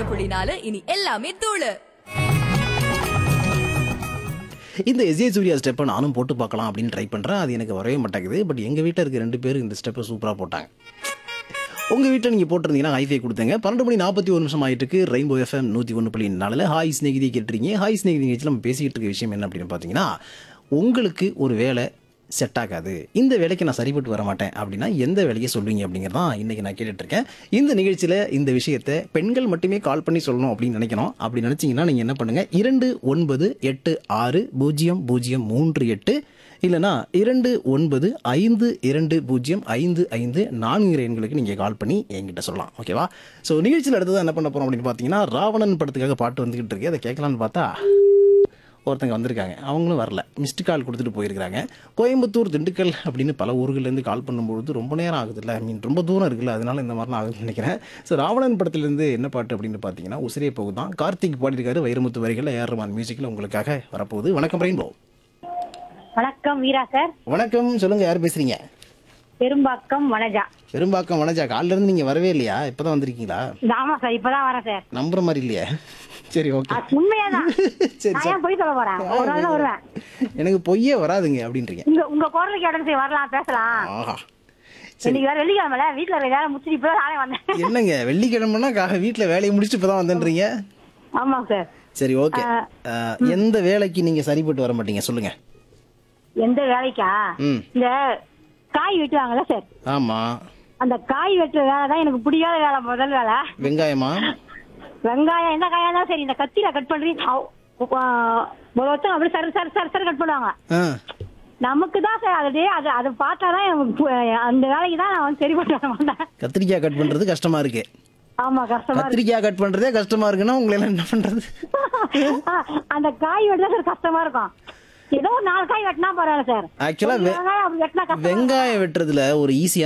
ஒண்ணு புள்ளி நாலு இனி எல்லாமே தூளு இந்த எஸ்ஏ சூர்யா ஸ்டெப்பை நானும் போட்டு பார்க்கலாம் அப்படின்னு ட்ரை பண்ணுறேன் அது எனக்கு வரவே மாட்டேங்குது பட் எங்கள் வீட்டில் இருக்க ரெண்டு பேரும் இந்த ஸ்டெப்பை சூப்பராக போட்டாங்க உங்கள் வீட்டில் நீங்கள் போட்டிருந்தீங்கன்னா ஹைஃபை கொடுத்தங்க பன்னெண்டு மணி நாற்பத்தி ஒரு நிமிஷம் ஆயிட்டு இருக்கு ரெயின்போ எஃப்எம் நூற்றி ஒன்று புள்ளி நாலில் ஹாய் ஸ்நேகிதி கேட்டுருக்கீங்க ஹாய் ஸ்நேகிதி நிகழ்ச்சியில் நம்ம பேசிக்கிட்டு இருக்க விஷயம் என்ன அப்படின்னு பார்த்தீங்கன்னா உங்களுக்கு ஒரு வேலை செட் ஆகாது இந்த வேலைக்கு நான் சரிப்பட்டு வர மாட்டேன் அப்படின்னா எந்த வேலையை சொல்வீங்க அப்படிங்கிறதான் இன்றைக்கி நான் கேட்டுட்டு இருக்கேன் இந்த நிகழ்ச்சியில் இந்த விஷயத்தை பெண்கள் மட்டுமே கால் பண்ணி சொல்லணும் அப்படின்னு நினைக்கணும் அப்படி நினச்சிங்கன்னா நீங்கள் என்ன பண்ணுங்கள் இரண்டு ஒன்பது எட்டு ஆறு பூஜ்ஜியம் பூஜ்ஜியம் மூன்று எட்டு இல்லைனா இரண்டு ஒன்பது ஐந்து இரண்டு பூஜ்ஜியம் ஐந்து ஐந்து நான்கு எண்களுக்கு நீங்கள் கால் பண்ணி என்கிட்ட சொல்லலாம் ஓகேவா ஸோ நிகழ்ச்சியில் அடுத்தது என்ன பண்ண போகிறோம் அப்படின்னு பார்த்தீங்கன்னா ராவணன் படத்துக்காக பாட்டு வந்துக்கிட்டு இருக்கு அதை கேட்கலான்னு பார்த்தா ஒருத்தங்க வந்திருக்காங்க அவங்களும் வரல மிஸ்டு கால் கொடுத்துட்டு போயிருக்காங்க கோயம்புத்தூர் திண்டுக்கல் அப்படின்னு பல ஊர்கள்லேருந்து கால் பண்ணும்பொழுது ரொம்ப நேரம் ஆகுதுல்ல ஐ மீன் ரொம்ப தூரம் இருக்குல்ல அதனால இந்த மாதிரிலாம் ஆகுதுன்னு நினைக்கிறேன் ஸோ ராவணன் படத்துலேருந்து என்ன பாட்டு அப்படின்னு பார்த்தீங்கன்னா உசிரே போகுது தான் கார்த்திக் பாடியிருக்காரு வைரமுத்து வரிகளில் ஏஆர் ரமான் மியூசிக்கில் உங்களுக்காக வரப்போகுது வணக்கம் ரெயின்போ வணக்கம் வீரா சார் வணக்கம் சொல்லுங்கள் யார் பேசுகிறீங்க பெரும்பாக்கம் வனஜா பெரும்பாக்கம் வனஜா காலில இருந்து நீங்க வரவே இல்லையா இப்பதான் வந்திருக்கீங்களா ஆமா சார் இப்பதான் வரேன் சார் நம்புற மாதிரி இல்லையா சரி ஓகே அது உண்மையாதான் சரி நான் சரி ஏன் போய் சொல்ல போறேன் ஒரு நாள் தான் வருவேன் எனக்கு பொய்யே வராதுங்க அப்படின்றீங்க உங்க உங்க குரலுக்கு இடம் சரி வரலாம் பேசலாம் ஆஹா சரி இன்னைக்கு வேற வெள்ளிக்கிழமைல வீட்டுல இருக்க வேலை முடிச்சுட்டு இப்பதான் நானே வந்தேன் என்னங்க வெள்ளிக்கிழமைனா கா- வீட்ல வேலையை முடிச்சுட்டு இப்பதான் வந்தேன்றீங்க ஆமாங்க சார் சரி ஓகே எந்த வேலைக்கு நீங்க சரிப்பட்டு வர மாட்டீங்க சொல்லுங்க எந்த வேலைக்கா ம் இந்த காய் வெட்டுவாங்கல்ல சார் ஆமா அந்த காய் வெட்டுற வேலை தான் எனக்கு பிடிக்காத வேலை முதல் வேலை வெங்காயமா வெங்காயம் என்ன காயா இருந்தாலும் சரி இந்த கத்தியில கட் பண்றீங்க அவ்- ஆ, ஒரு ஒருத்தர் அப்படி சரி சரி சரி சரி கட் பண்ணுவாங்க ஆ நமக்கு தான் சார் அது அது அதை பார்த்தாதான் எனக்கு பு- அந்த வேலைக்கு தான் நான் வந்து சரிப்பட்டு வர மாட்டேன் கத்திரிக்காய் கட் பண்றது கஷ்டமா இருக்கு ஆமா கஷ்டமா இருக்கு கத்திரிக்காய் கட் பண்றதே கஷ்டமா இருக்குன்னா உங்களை எல்லாம் என்ன பண்றது அந்த காய் வெட்டினா சார் கஷ்டமா இருக்கும் ஏதோ ஒரு நாலு காய் வெட்டினா பரவாயில்ல சார் ஆக்சுவலா ஒரு வெங்காயம் அப்படி வெட்டினா கஷ்டமா இருக்கும். வெங்காயம் வெட்டுறதுல ஒரு ஈஸியான